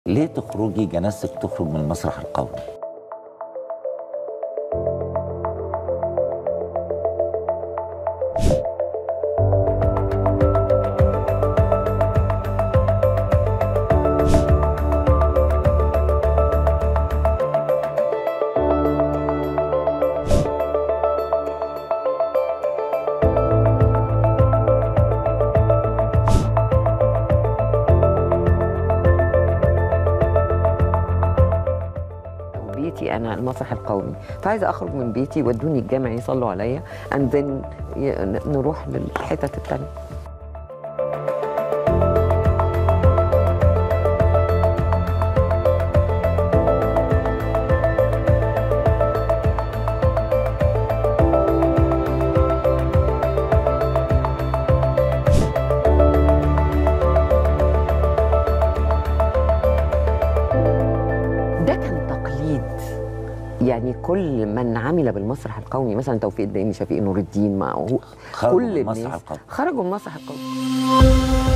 ليه تخرجي جنازتك تخرج من المسرح القومي؟ بيتي انا المسرح القومي فعايزه اخرج من بيتي ودوني الجامع يصلوا عليا اند ذن نروح للحتت التانية ده كان تقليد يعني كل من عمل بالمسرح القومي مثلا توفيق الدقيقي شفيق نور الدين ما هو خرجوا كل من المسرح الناس القومي. خرجوا من المسرح القومي